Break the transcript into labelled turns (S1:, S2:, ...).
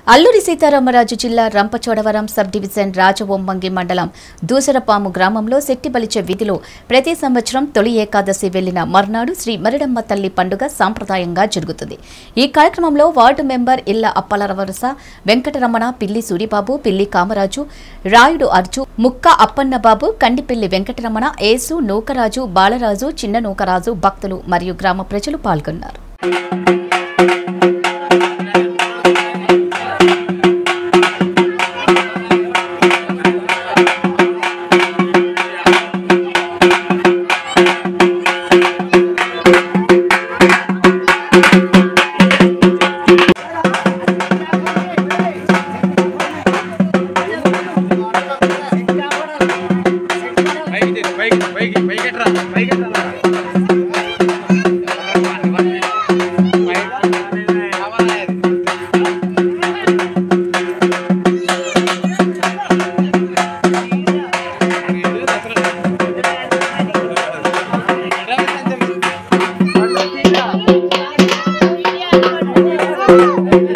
S1: అల్లూరి సీతారామరాజు జిల్లా Rampachodavaram sub division Rajavommangi మండలం దూసరపాము గ్రామంలో శెట్టిబలిచే వీధిలో ప్రతి సంవత్సరం తొలి ఏకాదశి వెళ్లిన మర్నాడు శ్రీ మరిడమ్మ తల్లి పండుగ సాంప్రదాయంగా జరుగుతుంది ఈ కార్యక్రమంలో వార్డు మెంబర్ ఇళ్ల అప్పలరవరస వెంకటరమణ పిల్లి సూరిబాబు పిల్లి కామరాజు రాయుడు అర్జు ముక్క అప్పన్నబాబు కండిపిల్లి వెంకటరమణ ఏసు నూకరాజు బాలరాజు చిన్న నూకరాజు భక్తులు మరియు గ్రామ ప్రజలు పాల్గొన్నారు
S2: పైకి పైకి పైకి పైకి ఎట్రా పైకి ఎట్రా
S3: Thank you.